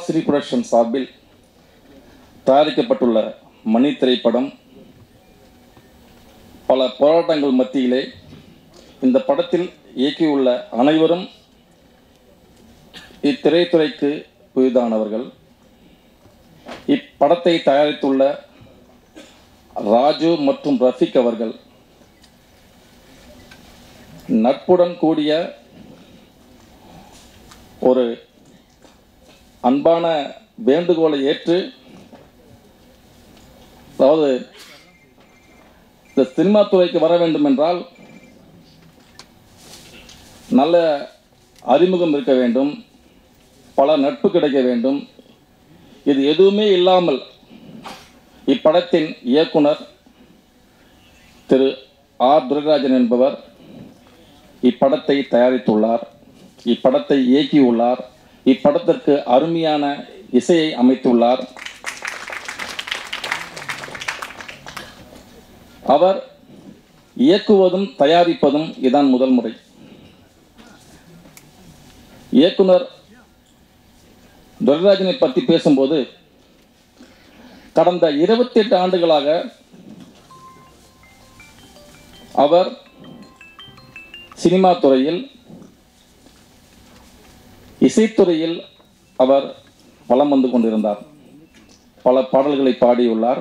சிரி production சார்பில் தயாரிக்கப்பட்டுள்ள மணி திரைப்படம் பல போராட்டங்கள் மத்தியிலே இந்த படத்தில் இயக்கியுள்ள அனைவரும் இத்திரைத்துறைக்கு புதிதானவர்கள் இப்படத்தை தயாரித்துள்ள ராஜு மற்றும் ரஃபிக் அவர்கள் நட்புடன் கூடிய ஒரு அன்பான வேண்டுகோளை ஏற்று அதாவது இந்த சினிமா துறைக்கு வர வேண்டும் என்றால் நல்ல அறிமுகம் இருக்க வேண்டும் பல நட்பு கிடைக்க வேண்டும் இது எதுவுமே இல்லாமல் இப்படத்தின் இயக்குனர் திரு ஆர் துரைராஜன் என்பவர் இப்படத்தை தயாரித்துள்ளார் இப்படத்தை இயக்கியுள்ளார் இப்படத்திற்கு அருமையான இசையை அமைத்துள்ளார் அவர் இயக்குவதும் தயாரிப்பதும் இதான் முதல் முறை இயக்குனர் துரைராஜனை பற்றி பேசும்போது கடந்த இருபத்தி எட்டு ஆண்டுகளாக அவர் சினிமா துறையில் இசைத்துறையில் அவர் வலம் வந்து கொண்டிருந்தார் பல பாடல்களை பாடியுள்ளார்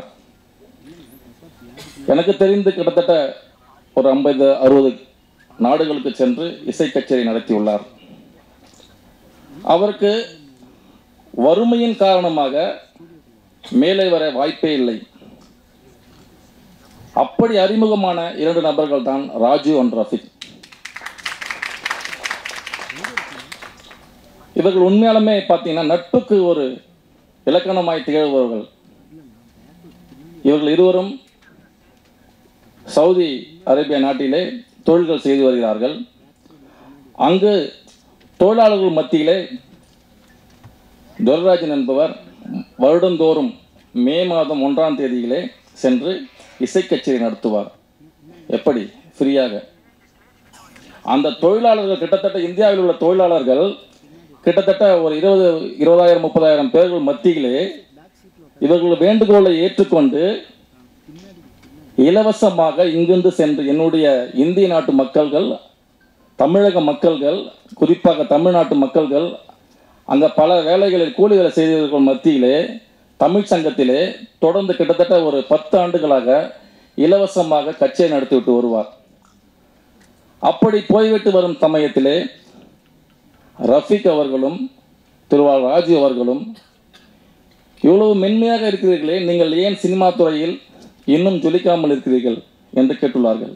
எனக்கு தெரிந்து கிட்டத்தட்ட ஒரு ஐம்பது அறுபது நாடுகளுக்கு சென்று இசை கச்சேரி நடத்தியுள்ளார் அவருக்கு வறுமையின் காரணமாக மேலே வர வாய்ப்பே இல்லை அப்படி அறிமுகமான இரண்டு நபர்கள் தான் ராஜு அண்ட் ரஃபிக் இவர்கள் உண்மையாலுமே பார்த்தீங்கன்னா நட்புக்கு ஒரு இலக்கணமாய் திகழ்பவர்கள் இவர்கள் இருவரும் சவுதி அரேபியா நாட்டிலே தொழில்கள் செய்து வருகிறார்கள் அங்கு தொழிலாளர்கள் மத்தியிலே துரராஜன் என்பவர் வருடந்தோறும் மே மாதம் ஒன்றாம் தேதியிலே சென்று இசை கச்சேரி நடத்துவார் எப்படி ஃப்ரீயாக அந்த தொழிலாளர்கள் கிட்டத்தட்ட இந்தியாவில் உள்ள தொழிலாளர்கள் கிட்டத்தட்ட ஒரு இருபது இருபதாயிரம் முப்பதாயிரம் பேர்கள் மத்தியிலே இவர்கள் வேண்டுகோளை ஏற்றுக்கொண்டு இலவசமாக இங்கிருந்து சென்று என்னுடைய இந்திய நாட்டு மக்கள்கள் தமிழக மக்கள்கள் குறிப்பாக தமிழ்நாட்டு மக்கள்கள் அங்கே பல வேலைகளில் கூலி வேலை செய்தவர்கள் மத்தியிலே தமிழ் சங்கத்திலே தொடர்ந்து கிட்டத்தட்ட ஒரு பத்து ஆண்டுகளாக இலவசமாக கச்சேரி நடத்திவிட்டு வருவார் அப்படி போய்விட்டு வரும் சமயத்திலே ரஃபிக் அவர்களும் திருவாள் ராஜு அவர்களும் இவ்வளவு மென்மையாக இருக்கிறீர்களே நீங்கள் ஏன் சினிமா துறையில் இன்னும் ஜொலிக்காமல் இருக்கிறீர்கள் என்று கேட்டுள்ளார்கள்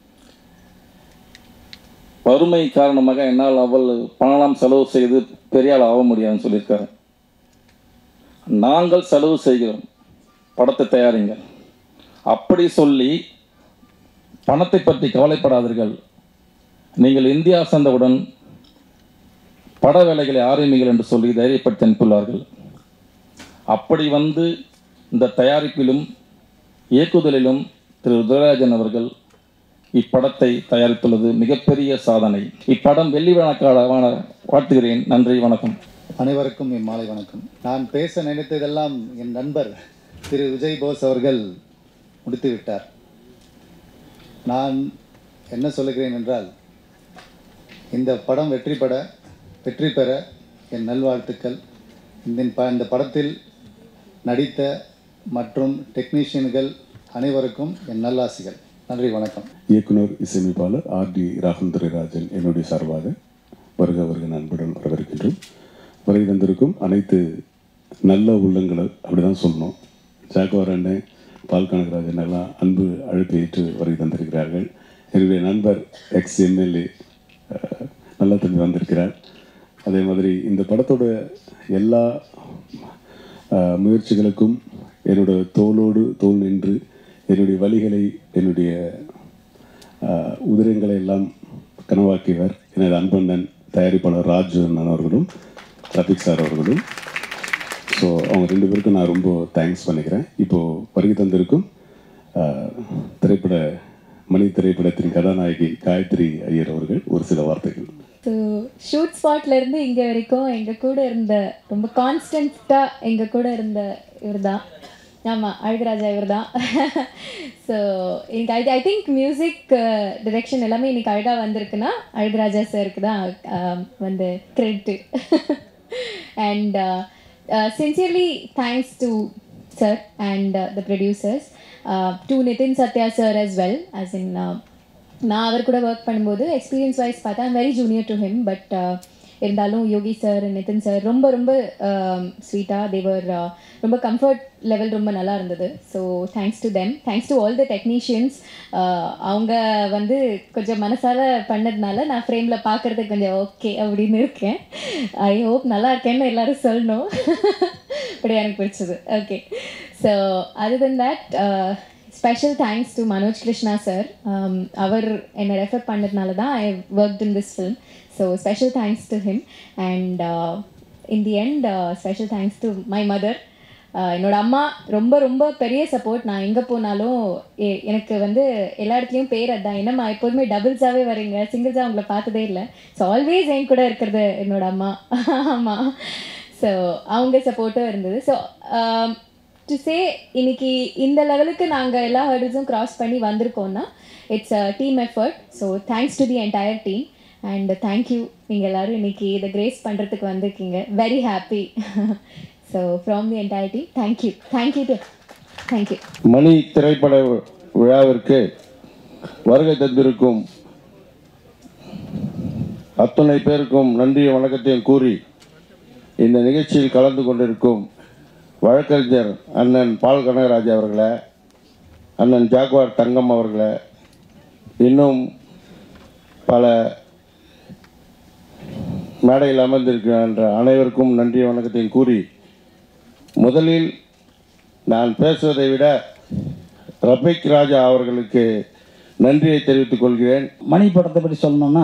வறுமை காரணமாக என்னால் அவள் பணம் செலவு செய்து பெரிய ஆள் ஆக முடியாதுன்னு சொல்லியிருக்காரு நாங்கள் செலவு செய்கிறோம் படத்தை தயாரிங்க அப்படி சொல்லி பணத்தை பற்றி கவலைப்படாதீர்கள் நீங்கள் இந்தியா சென்றவுடன் பட வேலைகளை ஆரம்பிங்கள் என்று சொல்லி தைரியப்படுத்தி அனுப்பியுள்ளார்கள் அப்படி வந்து இந்த தயாரிப்பிலும் இயக்குதலிலும் திரு உதயராஜன் அவர்கள் இப்படத்தை தயாரித்துள்ளது மிகப்பெரிய சாதனை இப்படம் வெள்ளி விழாக்கான வாழ்த்துகிறேன் நன்றி வணக்கம் அனைவருக்கும் என் மாலை வணக்கம் நான் பேச நினைத்ததெல்லாம் என் நண்பர் திரு விஜய் போஸ் அவர்கள் முடித்து விட்டார் நான் என்ன சொல்லுகிறேன் என்றால் இந்த படம் வெற்றி பெற வெற்றி பெற என் நல்வாழ்த்துக்கள் இந்த ப- இந்த படத்தில் நடித்த மற்றும் டெக்னீஷியன்கள் அனைவருக்கும் என் நல்லாசிகள் நன்றி வணக்கம் இயக்குனர் இசையமைப்பாளர் ஆர் டி ராகந்துரைராஜன் என்னுடைய சார்பாக வருக வருக அன்புடன் வரவேற்கின்றோம் வருகை தந்திருக்கும் அனைத்து நல்ல உள்ளங்களை அப்படிதான் சொல்லணும் ஜாக்குவார் அண்ணன் பால் கனகராஜன் எல்லாம் அன்பு அழைப்பு ஏற்று வருகை தந்திருக்கிறார்கள் என்னுடைய நண்பர் எக்ஸ் எம்எல்ஏ நல்ல தம்பி வந்திருக்கிறார் அதே மாதிரி இந்த படத்தோட எல்லா அஹ், முயற்சிகளுக்கும் என்னோட தோளோடு தோள் நின்று என்னுடைய வழிகளை என்னுடைய அஹ், உதிரங்களை எல்லாம் கனவாக்கியவர் எனது அன்பண்ணன் தயாரிப்பாளர் ராஜு அண்ணன் அவர்களும் ரபிக் சார் அவர்களும் ஸோ அவங்க ரெண்டு பேருக்கும் நான் ரொம்ப தேங்க்ஸ் பண்ணிக்கிறேன் இப்போது வருகை தந்திருக்கும் அஹ், திரைப்பட மணி திரைப்படத்தின் கதாநாயகி காயத்ரி ஐயர் அவர்கள் ஒரு சில வார்த்தைகள் ஸோ ஷூட் ஸ்பாட்லேருந்து இங்கே வரைக்கும் எங்கள் கூட இருந்த ரொம்ப கான்ஸ்டண்ட்டாக எங்கள் கூட இருந்த இவர் தான் ஆமாம் அழகுராஜா இவர் தான் ஸோ எனக்கு I I think music direction எல்லாமே இன்னைக்கு அழகாக வந்திருக்குன்னா அழகுராஜா சாருக்கு தான் அஹ், வந்து credit and sincerely thanks to sir and uh, the producers uh, to Nitin Satya sir as well as in uh, நான் அவர் கூட ஒர்க் பண்ணும்போது எக்ஸ்பீரியன்ஸ் வைஸ் பார்த்தா very junior to him but இருந்தாலும் யோகி சார் நிதின் சார் ரொம்ப ரொம்ப ஸ்வீட்டாக தேவர் ரொம்ப கம்ஃபர்ட் லெவல் ரொம்ப நல்லா இருந்தது so thanks to them thanks to all the technicians அவங்க வந்து கொஞ்சம் மனசால பண்ணதுனால நான் ஃப்ரேமில் பார்க்குறதுக்கு கொஞ்சம் ஓகே அப்படின்னு இருக்கேன் ஐ ஹோப் நல்லா இருக்கேன்னு எல்லாரும் சொல்லணும் பட் எனக்கு பிடிச்சது okay so other then that special thanks to Manoj Krishna sir அவர் என்னை ரெஃபர் பண்ணதுனால தான் I work in this film so special thanks to him and in the end special thanks to my mother என்னோட அம்மா ரொம்ப ரொம்ப பெரிய சப்போர்ட் நான் எங்கே போனாலும் எ- எனக்கு வந்து எல்லா இடத்துலையும் பேர் அதான் என்னம்மா எப்போதுமே டபுள்ஸாகவே வரீங்க சிங்கிள்ஸாக உங்களை பார்த்ததே இல்லை ஸோ ஆல்வேஸ் என் கூட இருக்கிறது என்னோட அம்மா ஆமாம் ஸோ அவங்க சப்போர்ட்டும் இருந்தது ஸோ டு சே இன்னைக்கு இந்த லெவலுக்கு நாங்கள் எல்லா ஹர்டில்ஸும் கிராஸ் பண்ணி வந்திருக்கோம்னா it's a team effort so thanks to the entire team and thank you நீங்கள் எல்லோரும் இன்னைக்கு இதை கிரேஸ் பண்ணுறதுக்கு வந்திருக்கீங்க very happy so from the entire team thank you thank you to thank you மணி திரைப்பட விழாவிற்கு வருகை தந்திருக்கும் அத்துணை பேருக்கும் நன்றியும் வணக்கத்தையும் கூறி இந்த நிகழ்ச்சியில் கலந்து கொண்டிருக்கும் வழக்கறிஞர் அண்ணன் பால் கனகராஜ் அவர்களே அண்ணன் ஜாக்வார் தங்கம் அவர்களே இன்னும் பல மேடையில் அமர்ந்திருக்கின்ற அனைவருக்கும் நன்றி வணக்கத்தையும் கூறி முதலில் நான் பேசுவதை விட ரபிக் ராஜா அவர்களுக்கு நன்றியை தெரிவித்துக் கொள்கிறேன் மணி படத்தை பற்றி சொல்லணும்னா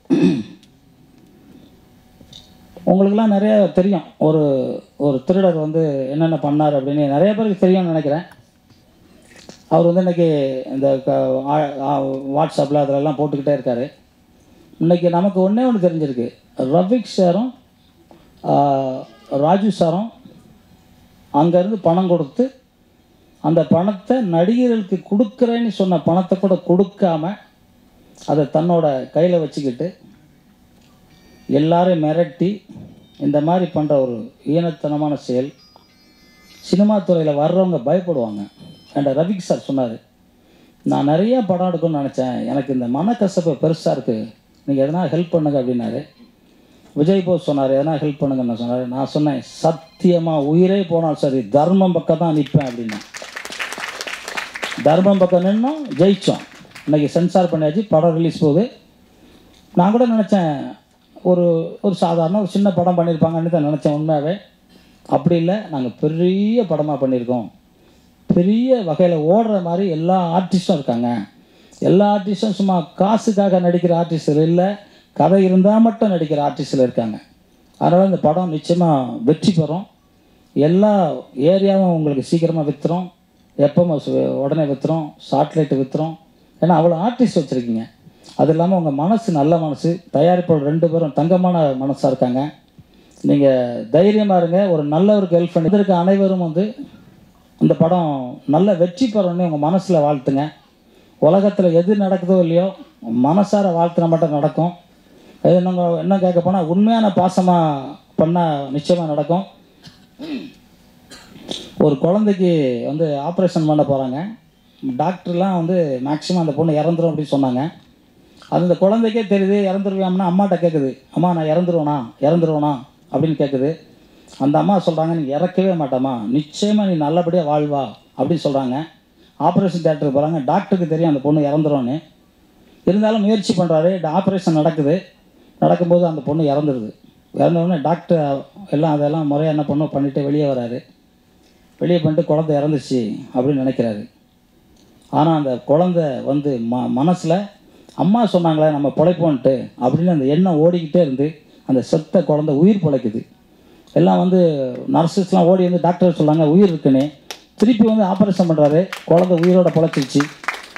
உங்களுக்கெல்லாம் நிறைய தெரியும் ஒரு ஒரு திருடர் வந்து என்னென்ன பண்ணார் அப்படின்னு நிறைய பேருக்கு தெரியும்னு நினைக்கிறேன் அவர் வந்து இன்றைக்கி இந்த வாட்ஸ்அப்பில் அதிலெல்லாம் போட்டுக்கிட்டே இருக்கார் இன்றைக்கி நமக்கு ஒன்றே ஒன்று தெரிஞ்சிருக்கு ரஃபிக் சாரும் ஆஹ், ராஜு சாரும் அங்கேருந்து பணம் கொடுத்து அந்த பணத்தை நடிகர்களுக்கு கொடுக்குறேன்னு சொன்ன பணத்தை கூட கொடுக்காம அதை தன்னோட கையில் வச்சுக்கிட்டு எல்லாரையும் மிரட்டி இந்த மாதிரி பண்ணுற ஒரு ஈனத்தனமான செயல் சினிமா துறையில் வர்றவங்க பயப்படுவாங்க என்ற ரவிக் சார் சொன்னார் நான் நிறைய படம் எடுக்கணும்னு நினச்சேன் எனக்கு இந்த மனக்கசப்பு பெருசாக இருக்குது நீங்கள் எதனா ஹெல்ப் பண்ணுங்க அப்படின்னாரு விஜய் போஸ் சொன்னார் எதனா ஹெல்ப் பண்ணுங்கன்னு சொன்னார் நான் சொன்னேன் சத்தியமாக உயிரே போனாலும் சரி தர்மம் பக்கம் தான் நிற்பேன் அப்படின்னேன் தர்மம் பக்கம் நின்னோம் ஜெயித்தோம் இன்னைக்கு சென்சார் பண்ணியாச்சு படம் ரிலீஸ் போகுது நான் கூட நினச்சேன் ஒரு ஒரு சாதாரண ஒரு சின்ன படம் பண்ணியிருப்பாங்கன்னு தான் நினச்சேன் உண்மையாகவே அப்படி இல்லை நாங்கள் பெரிய படமாக பண்ணியிருக்கோம் பெரிய வகையில் ஓடுற மாதிரி எல்லா ஆர்டிஸ்ட்டும் இருக்காங்க எல்லா ஆர்டிஸ்ட்டும் சும்மா காசுக்காக நடிக்கிற ஆர்டிஸ்டில் இல்லை கதை இருந்தால் மட்டும் நடிக்கிற ஆர்டிஸ்டில் இருக்காங்க அதனால் இந்த படம் நிச்சயமாக வெற்றி பெறும் எல்லா ஏரியாவும் உங்களுக்கு சீக்கிரமாக விற்றுரும் எப்போ உடனே விற்றுரும் சாட்டிலைட்டு விற்றுரும் ஏன்னா அவ்வளோ ஆர்டிஸ்ட் வச்சுருக்கீங்க அது இல்லாமல் உங்கள் மனசு நல்ல மனசு தயாரிப்பாளர் ரெண்டு பேரும் தங்கமான மனசாக இருக்காங்க நீங்கள் தைரியமாக இருங்க ஒரு நல்லவருக்கு ஹெல்ப் பண்ணி இதற்கு அனைவரும் வந்து இந்த படம் நல்ல வெற்றி பெறணும்னு உங்கள் மனசில் வாழ்த்துங்க உலகத்தில் எது நடக்குதோ இல்லையோ மனசார வாழ்த்துனா மட்டும் நடக்கும் இது நாங்கள் என்ன கேட்க போனால் உண்மையான பாசமாக பண்ணால் நிச்சயமாக நடக்கும் ஒரு குழந்தைக்கு வந்து ஆப்ரேஷன் பண்ண போகிறாங்க டாக்டர்லாம் வந்து மேக்ஸிமம் அந்த பொண்ணு இறந்துரும் அப்படின்னு சொன்னாங்க அது அந்த குழந்தைக்கே தெரியுது இறந்துருவியாம்னா அம்மாட்ட கேட்குது அம்மா நான் இறந்துருவேனா இறந்துருவேனா அப்படின்னு கேட்குது அந்த அம்மா சொல்கிறாங்க நீ இறக்கவே மாட்டாம்மா நிச்சயமாக நீ நல்லபடியாக வாழ்வா அப்படின்னு சொல்கிறாங்க ஆப்ரேஷன் தேட்டருக்கு போகிறாங்க டாக்டருக்கு தெரியும் அந்த பொண்ணு இறந்துரும்னு இருந்தாலும் முயற்சி பண்ணுறாரு ஆப்ரேஷன் நடக்குது நடக்கும்போது அந்த பொண்ணு இறந்துருது இறந்த உடனே டாக்டர் எல்லாம் அதெல்லாம் முறையாக என்ன பண்ணும் பண்ணிவிட்டு வெளியே வராரு வெளியே பண்ணிட்டு குழந்தை இறந்துச்சு அப்படின்னு நினைக்கிறாரு ஆனால் அந்த குழந்தை வந்து ம மனசில் அம்மா சொன்னாங்களே நம்ம பிழைப்போன்ட்டு அப்படின்னு அந்த எண்ணம் ஓடிக்கிட்டே இருந்து அந்த செத்த குழந்தை உயிர் பிழைக்குது எல்லாம் வந்து நர்சஸ்லாம் ஓடி வந்து டாக்டர் சொன்னாங்க உயிர் இருக்குன்னு திருப்பி வந்து ஆப்ரேஷன் பண்ணுறாரு குழந்தை உயிரோட பிழைச்சிருச்சு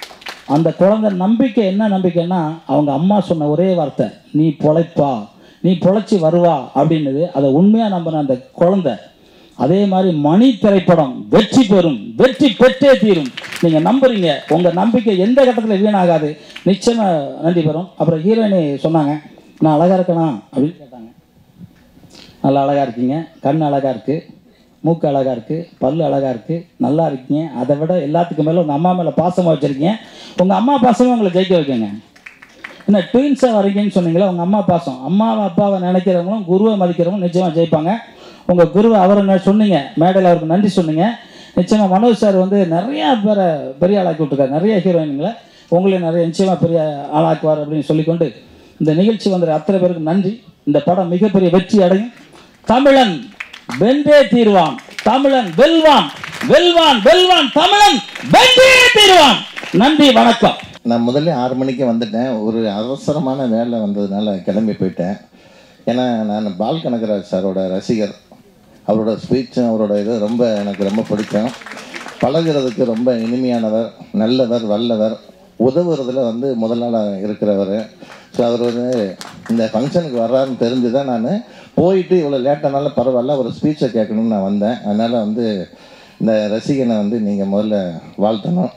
அந்த குழந்தை நம்பிக்கை என்ன நம்பிக்கைன்னா அவங்க அம்மா சொன்ன ஒரே வார்த்தை நீ பொழைப்பா நீ பொழைச்சி வருவா அப்படின்னது அதை உண்மையாக நம்பின அந்த குழந்தை அதே மாதிரி மணி திரைப்படம் வெற்றி பெறும் வெற்றி பெற்றே தீரும் நீங்கள் நம்புறீங்க உங்கள் நம்பிக்கை எந்த கட்டத்தில் வீணாகாது நிச்சயமாக நன்றி பெறும் அப்புறம் ஹீரோயினி சொன்னாங்க நான் அழகாக இருக்கனா அப்படின்னு கேட்டாங்க நல்லா அழகாக இருக்கீங்க கண் அழகாக இருக்குது மூக்கு அழகாக இருக்குது பல்லு அழகாக இருக்குது நல்லா இருக்கீங்க அதை விட எல்லாத்துக்கும் மேலே உங்கள் அம்மா மேலே பாசமாக வச்சுருக்கீங்க உங்கள் அம்மா பாசமே உங்களை ஜெயிக்க வைக்கங்க என்ன ட்வின்ஸாக வரீங்கன்னு சொன்னீங்களே உங்கள் அம்மா பாசம் அம்மாவை அப்பாவை நினைக்கிறவங்களும் குருவை மதிக்கிறவங்களும் நிச்சயமாக ஜெயிப்பாங்க உங்கள் குருவை அவரை ந- சொன்னீங்க மேடையில் அவருக்கு நன்றி சொன்னீங்க நிச்சயமாக மனோஜ் சார் வந்து நிறையா பேரை பெரிய ஆளாக்கி விட்டுருக்காரு நிறைய ஹீரோயின்களை உங்களையும் நிறைய நிச்சயமாக பெரிய ஆளாக்குவார் அப்படின்னு சொல்லிக்கொண்டு இந்த நிகழ்ச்சி வந்த அத்தனை பேருக்கு நன்றி இந்த படம் மிகப்பெரிய வெற்றி அடையும் தமிழன் வென்றே தீர்வான் தமிழன் வெல்வான் வெல்வான் வெல்வான் தமிழன் வென்றே தீர்வான் நன்றி வணக்கம் நான் முதல்ல ஆறு மணிக்கு வந்துட்டேன் ஒரு அவசரமான வேலை வந்ததுனால கிளம்பி போயிட்டேன் ஏன்னா நான் பால் கனகராஜ் சாரோட ரசிகர் அவரோட ஸ்பீச்சும் அவரோட இது ரொம்ப எனக்கு ரொம்ப பிடிக்கும் பழகுறதுக்கு ரொம்ப இனிமையானவர் நல்லவர் வல்லவர் உதவுறதுல வந்து முதலாளாக இருக்கிறவர் ஸோ அவர் வந்து இந்த ஃபங்க்ஷனுக்கு வர்றாருன்னு தெரிஞ்சு தான் நான் போயிட்டு இவ்வளோ லேட்டானாலும் பரவாயில்ல ஒரு ஸ்பீச்சை கேட்கணும்னு நான் வந்தேன் அதனால் வந்து இந்த ரசிகனை வந்து நீங்கள் முதல்ல வாழ்த்தணும்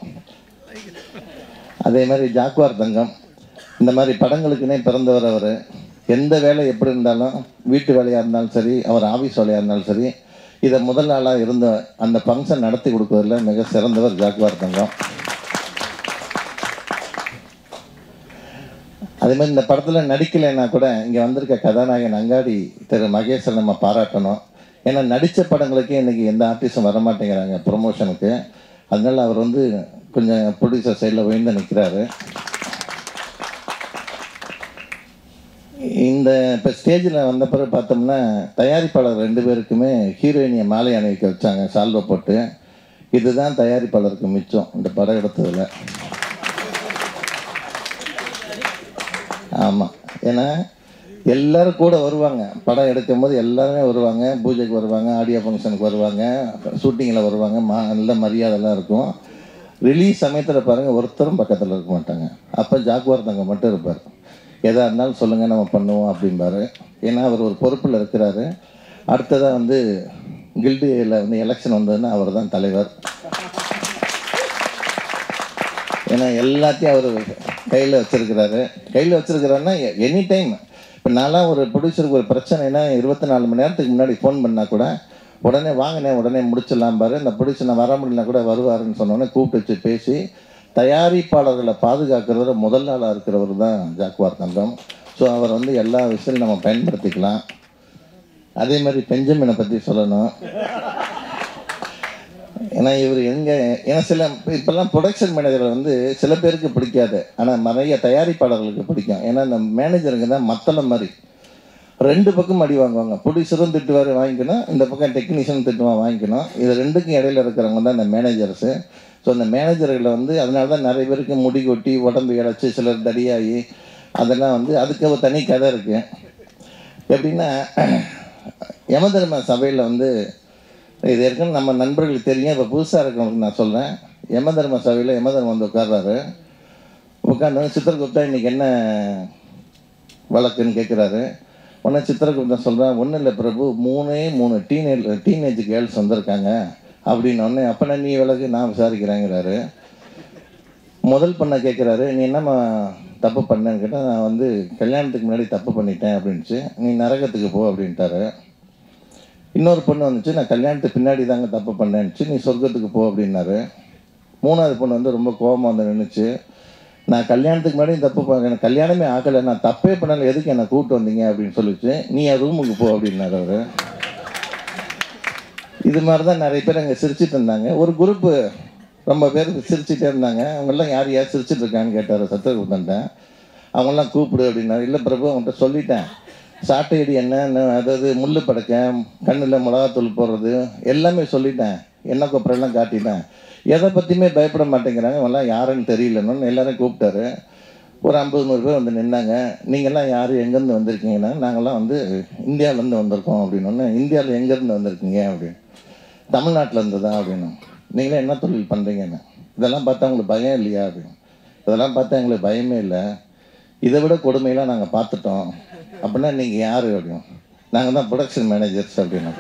அதே மாதிரி ஜாக்குவார் தங்கம் இந்த மாதிரி படங்களுக்குனே பிறந்தவர் அவர் எந்த வேலை எப்படி இருந்தாலும் வீட்டு வேலையாக இருந்தாலும் சரி அவர் ஆஃபீஸ் வேலையாக இருந்தாலும் சரி இதை முதல் ஆளாக இருந்த அந்த ஃபங்க்ஷன் நடத்தி கொடுக்கறதுல மிக சிறந்தவர் ஜாக்குவார் தங்கம் அதே மாதிரி இந்த படத்தில் நடிக்கலைன்னா கூட இங்கே வந்திருக்க கதாநாயகன் அங்காடி திரு மகேஷை நம்ம பாராட்டணும் ஏன்னா நடித்த படங்களுக்கு இன்றைக்கி எந்த ஆர்டிஸ்டும் வரமாட்டேங்கிறாங்க ப்ரொமோஷனுக்கு அதனால அவர் வந்து கொஞ்சம் ப்ரொடியூசர் சைடில் உயர்ந்து நிற்கிறாரு இந்த இப்போ ஸ்டேஜில் வந்த பிறகு பார்த்தோம்னா தயாரிப்பாளர் ரெண்டு பேருக்குமே ஹீரோயினியை மாலை அணிவிக்க வச்சாங்க சால்வை போட்டு இதுதான் தயாரிப்பாளருக்கு மிச்சம் இந்த படம் எடுத்ததில் ஆமாம் ஏன்னா எல்லாரும் கூட வருவாங்க படம் எடுக்கும்போது எல்லாருமே வருவாங்க பூஜைக்கு வருவாங்க ஆடியோ ஃபங்க்ஷனுக்கு வருவாங்க ஷூட்டிங்கில் வருவாங்க மா நல்ல மரியாதைலாம் இருக்கும் ரிலீஸ் சமயத்தில் பாருங்கள் ஒருத்தரும் பக்கத்தில் இருக்க மாட்டாங்க அப்போ ஜாக்குவார் தங்க மட்டும் இருப்பார் எதாக இருந்தாலும் சொல்லுங்கள் நம்ம பண்ணுவோம் அப்படிம்பாரு ஏன்னா அவர் ஒரு பொறுப்பில் இருக்கிறாரு அடுத்ததாக வந்து கில்டியில் வந்து எலெக்ஷன் வந்ததுன்னா அவர் தான் தலைவர் ஏன்னா எல்லாத்தையும் அவர் கையில் வச்சிருக்கிறாரு கையில் வச்சிருக்கிறாருன்னா எனி டைம் இப்போ நான்லாம் ஒரு ப்ரொடியூசருக்கு ஒரு பிரச்சனைனா இருபத்தி நாலு மணி நேரத்துக்கு முன்னாடி ஃபோன் பண்ணால் கூட உடனே வாங்கினேன் உடனே முடிச்சிடலாம் பாரு இந்த ப்ரொடியூசர் நான் வர முடியலனா கூட வருவாருன்னு சொன்னோடனே கூப்பிட்டு வச்சு பேசி தயாரிப்பாளர்களை பாதுகாக்கிறதுல முதல் ஆளாக இருக்கிறவர் தான் ஜாக்குவார் தங்கம் ஸோ அவர் வந்து எல்லா விஷயத்தையும் நம்ம பயன்படுத்திக்கலாம் அதே மாதிரி பெஞ்சமினை பற்றி சொல்லணும் ஏன்னா இவர் எங்கே ஏன்னா சில இப்போல்லாம் ப்ரொடக்ஷன் மேனேஜர் வந்து சில பேருக்கு பிடிக்காது ஆனால் நிறைய தயாரிப்பாளர்களுக்கு பிடிக்கும் ஏன்னா இந்த மேனேஜருங்க தான் மத்தள மாதிரி ரெண்டு பக்கம் அடி வாங்குவாங்க ப்ரொடியூசரும் திட்டுவார் வாங்கிக்கணும் இந்த பக்கம் டெக்னீஷியன் திட்டுவான் வாங்கிக்கணும் இது ரெண்டுக்கும் இடையில இருக்கிறவங்க தான் இந்த மேனேஜர்ஸு ஸோ இந்த மேனேஜர்களை வந்து அதனால தான் நிறைய பேருக்கு முடி கொட்டி உடம்பு இழைச்சி சிலர் தடியாகி அதெல்லாம் வந்து அதுக்கு ஒரு தனி கதை இருக்குது எப்படின்னா யமதர்ம சபையில் வந்து இது ஏற்கனவே நம்ம நண்பர்களுக்கு தெரியும் இப்போ புதுசாக இருக்கவங்களுக்கு நான் சொல்கிறேன் யமதர்ம சபையில் யமதர்மம் வந்து உட்கார்றாரு உட்காந்து சித்திரகுப்தா இன்னைக்கு என்ன வழக்குன்னு கேட்குறாரு உடனே சித்திரகுப்தா சொல்கிறேன் ஒன்றும் இல்லை பிரபு மூணே மூணு டீனேஜ் டீனேஜ் கேர்ள்ஸ் வந்திருக்காங்க அப்படின்னு உடனே அப்போனா நீ விளக்கு நான் விசாரிக்கிறேங்கிறாரு முதல் பண்ண கேட்குறாரு நீ என்னம்மா தப்பு பண்ணேன்னு கேட்டால் நான் வந்து கல்யாணத்துக்கு முன்னாடி தப்பு பண்ணிட்டேன் அப்படின்ச்சு நீ நரகத்துக்கு போ அப்படின்ட்டாரு இன்னொரு பொண்ணு வந்துச்சு நான் கல்யாணத்துக்கு பின்னாடி தாங்க தப்பு பண்ணேன்னுச்சு நீ சொர்க்கத்துக்கு போ அப்படின்னாரு மூணாவது பொண்ணு வந்து ரொம்ப கோபமாக வந்து நின்றுச்சு நான் கல்யாணத்துக்கு முன்னாடி தப்பு பண்ண எனக்கு கல்யாணமே ஆகலை நான் தப்பே பண்ணல எதுக்கு என்னை கூப்பிட்டு வந்தீங்க அப்படின்னு சொல்லிச்சு நீ என் ரூமுக்கு போ அப்படின்னாரு அவர் இது மாதிரி தான் நிறைய பேர் அங்கே சிரிச்சிட்டு இருந்தாங்க ஒரு குரூப்பு ரொம்ப பேர் சிரிச்சிட்டே இருந்தாங்க அவங்கெல்லாம் யார் யார் சிரிச்சிட்டு இருக்கான்னு கேட்டார் சத்திரகுப்தன்ட்ட அவங்கெல்லாம் கூப்பிடு அப்படின்னாரு இல்லை பிரபு அவங்கள்ட்ட சொல்லிட்டேன் சாட்டையடி என்ன என்ன- அதாவது முள்ளு படக்க கண்ணில் மிளகாத்தூள் போடுறது எல்லாமே சொல்லிட்டேன் என்ன கொப்பரெல்லாம் காட்டிட்டேன் எதை பற்றியுமே பயப்பட மாட்டேங்கிறாங்க அவங்கெல்லாம் யாருன்னு தெரியலன்னு எல்லாரும் கூப்பிட்டாரு ஒரு ஐம்பது நூறு பேர் வந்து நின்னாங்க நீங்கள்லாம் யார் எங்கேருந்து வந்திருக்கீங்கன்னா நாங்கள்லாம் வந்து இந்தியாவிலேருந்து வந்திருக்கோம் அப்படின்னு இந்தியாவில் எங்கேருந்து வந்திருக்கீங்க அப்படின்னு தமிழ்நாட்டில் இருந்து தான் அப்படின்னு நீங்களே என்ன தொழில் பண்ணுறீங்கன்னு இதெல்லாம் பார்த்தா உங்களுக்கு பயம் இல்லையா அப்படின்னு இதெல்லாம் பார்த்தா எங்களுக்கு பயமே இல்லை இதை விட கொடுமையெல்லாம் நாங்கள் பார்த்துட்டோம் அப்படின்னா நீங்கள் யார் அப்படியும் நாங்கள் தான் ப்ரொடக்ஷன் மேனேஜர்ஸ் அப்படின்னா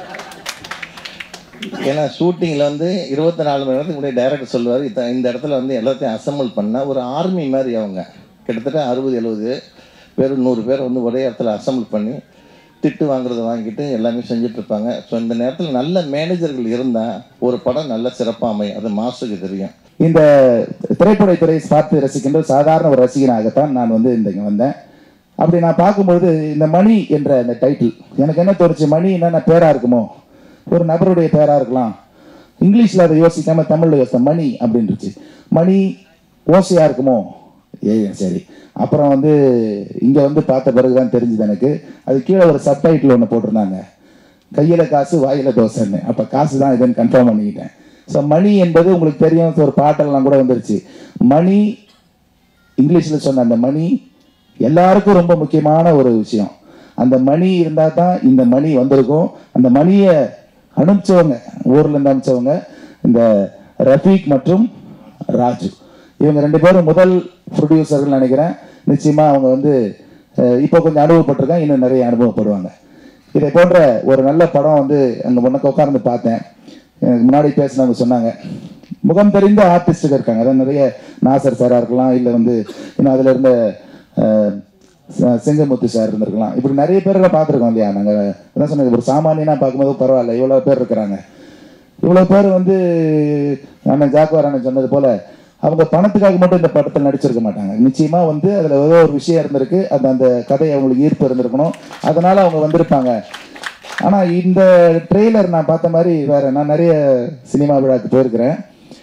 ஏன்னா ஷூட்டிங்கில் வந்து இருபத்தி நாலு மணி நேரத்துக்கு முன்னாடி டைரக்டர் சொல்லுவார் இத்த இந்த இடத்துல வந்து எல்லாத்தையும் அசம்பிள் பண்ண ஒரு ஆர்மி மாதிரி அவங்க கிட்டத்தட்ட அறுபது எழுபது பேர் நூறு பேர் வந்து ஒரே இடத்துல அசம்பிள் பண்ணி திட்டு வாங்குறத வாங்கிட்டு எல்லாமே செஞ்சுட்டு இருப்பாங்க ஸோ இந்த நேரத்தில் நல்ல மேனேஜர்கள் இருந்தால் ஒரு படம் நல்ல சிறப்பாக அமையும் அது மாசுக்கு தெரியும் இந்த திரைப்படத்துறை பார்த்து ரசிக்கின்ற சாதாரண ஒரு ரசிகனாகத்தான் நான் வந்து இந்த இங்கே வந்தேன் அப்படி நான் பார்க்கும்போது இந்த மணி என்ற அந்த டைட்டில் எனக்கு என்ன தோணுச்சு மணி என்னென்ன பேராக இருக்குமோ ஒரு நபருடைய பேராக இருக்கலாம் இங்கிலீஷில் அதை யோசிக்காம தமிழில் யோசித்தேன் மணி அப்படின்னுச்சு மணி ஓசையாக இருக்குமோ ஏ சரி அப்புறம் வந்து இங்கே வந்து பார்த்த பிறகு தான் தெரிஞ்சுது எனக்கு அது கீழே ஒரு சப்டைட்டில் ஒன்று போட்டிருந்தாங்க கையில் காசு வாயில் தோசைன்னு அப்போ காசு தான் இதுன்னு கன்ஃபார்ம் பண்ணிக்கிட்டேன் ஸோ மணி என்பது உங்களுக்கு தெரியும் ஒரு பாட்டெல்லாம் கூட வந்துருச்சு மணி இங்கிலீஷில் சொன்ன அந்த மணி எல்லாருக்கும் ரொம்ப முக்கியமான ஒரு விஷயம் அந்த மணி இருந்தால் தான் இந்த மணி வந்திருக்கும் அந்த மணியை அனுப்பிச்சவங்க ஊர்ல இருந்து அனுப்பிச்சவங்க இந்த ரஃபீக் மற்றும் ராஜு இவங்க ரெண்டு பேரும் முதல் ப்ரொடியூசர்கள் நினைக்கிறேன் நிச்சயமா அவங்க வந்து அஹ், இப்போ கொஞ்சம் அனுபவப்பட்டிருக்காங்க இன்னும் நிறைய அனுபவப்படுவாங்க இதை போன்ற ஒரு நல்ல படம் வந்து அங்கே முன்னக்க உட்கார்ந்து பார்த்தேன் எனக்கு முன்னாடி பேசினவங்க சொன்னாங்க முகம் தெரிந்த ஆர்டிஸ்ட்டுகள் இருக்காங்க அதாவது நிறைய நாசர் சாராக இருக்கலாம் இல்லை வந்து இன்னும் அதில் இருந்த அஹ், ச- செங்கமுத்து சார் இருந்திருக்கலாம் இப்படி நிறைய பேரை பார்த்துருக்கோம் இல்லையா நாங்கள் என்ன சொன்னது ஒரு சாமானியனா பார்க்கும்போது பரவாயில்ல இவ்வளோ பேர் இருக்கிறாங்க இவ்வளோ பேர் வந்து அண்ணன் ஜாக்குவார் அண்ணன் சொன்னது போல அவங்க பணத்துக்காக மட்டும் இந்த படத்தில் நடிச்சிருக்க மாட்டாங்க நிச்சயமா வந்து அதில் ஏதோ ஒரு விஷயம் இருந்திருக்கு அந்த அந்த கதை அவங்களுக்கு ஈர்ப்பு இருந்திருக்கணும் அதனால அவங்க வந்திருப்பாங்க ஆனால் இந்த ட்ரெய்லர் நான் பார்த்த மாதிரி வேற நான் நிறைய சினிமா விழாக்கு போயிருக்கிறேன்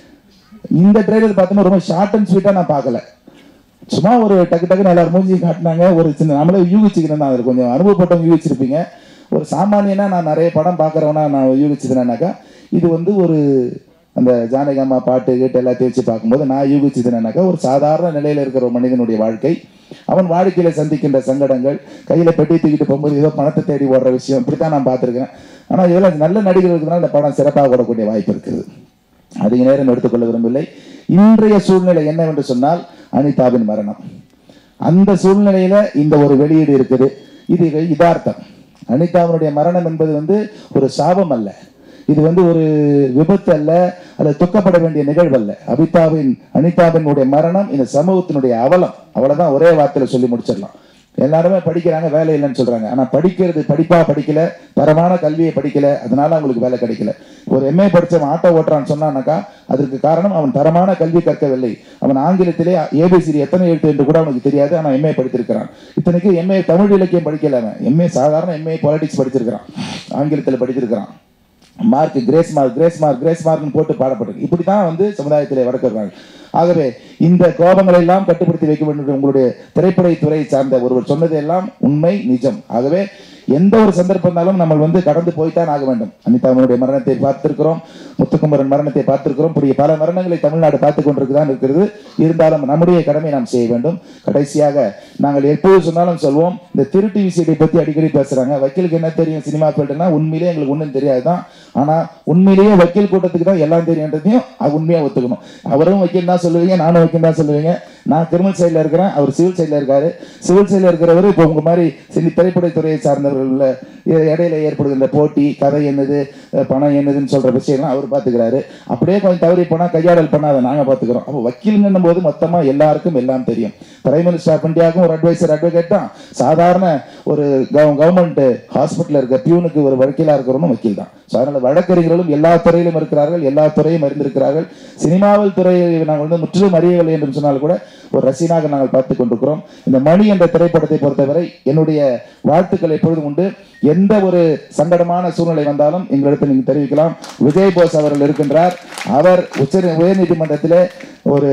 இந்த ட்ரெய்லர் பார்த்தோன்னா ரொம்ப ஷார்ட் அண்ட் ஸ்வீட்டாக நான் பார்க்கல சும்மா ஒரு டக்கு டக்குன்னு எல்லாரும் மூஞ்சி காட்டினாங்க ஒரு சின்ன நம்மளே யூகிச்சுக்கிறேன் தான் அதில் கொஞ்சம் அனுபவப்பட்டவங்க யூகிச்சிருப்பீங்க ஒரு சாமானியனா நான் நிறைய படம் பார்க்குறவனா நான் யூகிச்சதுனாக்கா இது வந்து ஒரு அந்த ஜானகம்மா பாட்டு கீட்டு எல்லாத்தையும் வச்சு பார்க்கும்போது நான் யூகிச்சதுனாக்கா ஒரு சாதாரண நிலையில் இருக்கிற ஒரு மனிதனுடைய வாழ்க்கை அவன் வாழ்க்கையில சந்திக்கின்ற சங்கடங்கள் கையில பெட்டி தூக்கிட்டு போகும்போது ஏதோ பணத்தை தேடி ஓடுற விஷயம் இப்படித்தான் நான் பார்த்துருக்கேன் ஆனால் இதெல்லாம் நல்ல நடிகர்களுக்கு இந்த படம் சிறப்பாக ஓடக்கூடிய வாய்ப்பு இருக்குது அதிக நேரம் எடுத்துக்கொள்ள விரும்பவில்லை இன்றைய சூழ்நிலை என்னவென்று சொன்னால் அனிதாவின் மரணம் அந்த சூழ்நிலையில இந்த ஒரு வெளியீடு இருக்குது இது யதார்த்தம் அனிதாவினுடைய மரணம் என்பது வந்து ஒரு சாபம் அல்ல இது வந்து ஒரு விபத்து அல்ல அல்லது துக்கப்பட வேண்டிய நிகழ்வு அல்ல அபிதாவின் அனிதாவினுடைய மரணம் இந்த சமூகத்தினுடைய அவலம் அவ்வளவுதான் ஒரே வார்த்தையில சொல்லி முடிச்சிடலாம் எல்லாருமே படிக்கிறாங்க வேலை இல்லைன்னு சொல்றாங்க ஆனா படிக்கிறது படிப்பா படிக்கல தரமான கல்வியை படிக்கல அதனால அவங்களுக்கு வேலை கிடைக்கல ஒரு எம்ஏ படிச்சவன் ஆட்டோ ஓட்டுறான்னு சொன்னானாக்கா அதற்கு காரணம் அவன் தரமான கல்வி கற்கவில்லை அவன் ஆங்கிலத்திலே ஏபிசிடி எத்தனை எழுத்து என்று கூட அவனுக்கு தெரியாது ஆனா எம்ஏ படித்திருக்கிறான் இத்தனைக்கு எம்ஏ தமிழ் இலக்கியம் படிக்கல அவன் எம்ஏ சாதாரண எம்ஏ பாலிடிக்ஸ் படிச்சிருக்கிறான் ஆங்கிலத்தில் படிச்சிருக்கிறான் mark grace mark grace mark grace மார்க்னு போட்டு பாடப்பட்டிருக்கு இப்படி தான் வந்து சமுதாயத்தில் வளர்க்குறாங்க ஆகவே இந்த கோபங்களை எல்லாம் கட்டுப்படுத்தி வைக்க வேண்டும் என்று உங்களுடைய திரைப்படத்துறை சார்ந்த ஒருவர் சொன்னது எல்லாம் உண்மை நிஜம் ஆகவே எந்த ஒரு சந்தர்ப்பம் இருந்தாலும் நம்ம வந்து கடந்து போய்த்தான் ஆக வேண்டும் அனிதாவினுடைய மரணத்தை பார்த்திருக்கிறோம் முத்துக்குமரன் மரணத்தை பார்த்திருக்கிறோம் இப்படி பல மரணங்களை தமிழ்நாடு பார்த்து கொண்டிருக்குதான் இருக்கிறது இருந்தாலும் நம்முடைய கடமை நாம் செய்ய வேண்டும் கடைசியாக நாங்கள் எப்போது சொன்னாலும் சொல்வோம் இந்த திருட்டு விசியத்தை பத்தி அடிக்கடி பேசுறாங்க வக்கீலுக்கு என்ன தெரியும் சினிமா ஃபீல்டுனா உண்மையிலேயே எங்களுக்கு ஒன்றும் தெரியாதுதான் ஆனா உண்மையிலேயே வக்கீல் கூட்டத்துக்கு தான் எல்லாம் தெரியுன்றதையும் அது உண்மையா ஒத்துக்கணும் அவரும் வக்கீல் தான் சொல்லுவீங்க நானும் வக்கீல் தான் சொல்லுவீங்க நான் கிரிமினல் சைடில் இருக்கிறேன் அவர் சிவில் சைடில் இருக்காரு சிவில் சைடில் இருக்கிறவர் இப்போ உங்க மாதிரி சினி திரைப்படத்துறையை சார்ந்தவர்கள இ- இடையில ஏற்படுகின்ற போட்டி கதை என்னது அஹ் பணம் என்னதுன்னு சொல்ற விஷயம்லாம் அவர் பார்த்துக்கிறாரு அப்படியே கொஞ்சம் தவறி போனால் கையாடல் பண்ண அதை நாங்கள் பார்த்துக்கிறோம் அப்போ வக்கீலுங்கன்னும் போது மொத்தமாக எல்லாருக்கும் எல்லாம் தெரியும் பிரைம் மினிஸ்டர் ஆஃப் இந்தியாவுக்கும் ஒரு அட்வைசர் அட்வொகேட் தான் சாதாரண ஒரு கவர்மெண்ட் ஹாஸ்பிட்டலில் இருக்க பியூனுக்கு ஒரு வக்கீலாக இருக்கிறவனும் வக்கீல் தான் ஸோ அதனால் வழக்கறிஞர்களும் எல்லா துறையிலும் இருக்கிறார்கள் எல்லா துறையும் அறிந்திருக்கிறார்கள் சினிமாவில் துறையை நாங்கள் வந்து முற்றிலும் அறியவில்லை என்று சொன்னால் கூட ஒரு ரசிகனாக நாங்கள் பார்த்து கொண்டிருக்கிறோம் இந்த மணி என்ற திரைப்படத்தை பொறுத்தவரை என்னுடைய வாழ்த்துக்கள் எப்பொழுதும் உண்டு எந்த ஒரு சங்கடமான சூழ்நிலை வந்தாலும் எங்களிடத்தில் நீங்கள் தெரிவிக்கலாம் விஜய் போஸ் அவர்கள் இருக்கின்றார் அவர் உச்ச உயர்நீதிமன்றத்திலே ஒரு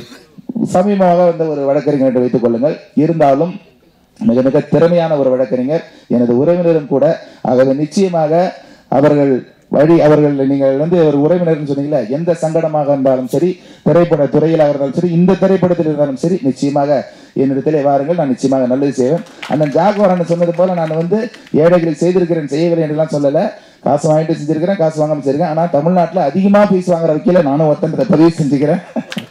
சமீபமாக வந்த ஒரு வழக்கறிஞர் என்று வைத்துக் கொள்ளுங்கள் இருந்தாலும் மிக மிக திறமையான ஒரு வழக்கறிஞர் எனது உறவினரும் கூட ஆகவே நிச்சயமாக அவர்கள் வழி அவர்கள் நீங்கள் வந்து ஒரு உறவினர்னு சொன்னீங்களா எந்த சங்கடமாக இருந்தாலும் சரி திரைப்பட துறையிலாக இருந்தாலும் சரி இந்த திரைப்படத்தில் இருந்தாலும் சரி நிச்சயமாக என்னிடத்திலே வாருங்கள் நான் நிச்சயமாக நல்லது செய்வேன் அண்ணன் ஜாகுவாரன் சொன்னது போல நான் வந்து ஏழைகளுக்கு செய்திருக்கிறேன் செய்யவில்லை என்றெல்லாம் சொல்லலை காசு வாங்கிட்டு செஞ்சிருக்கிறேன் காசு வாங்காம செஞ்சிருக்கேன் ஆனால் தமிழ்நாட்டில் அதிகமாக ஃபீஸ் வாங்குற வக்கீல நானும் ஒருத்தன் பதிவு செஞ்சுக்கிறேன்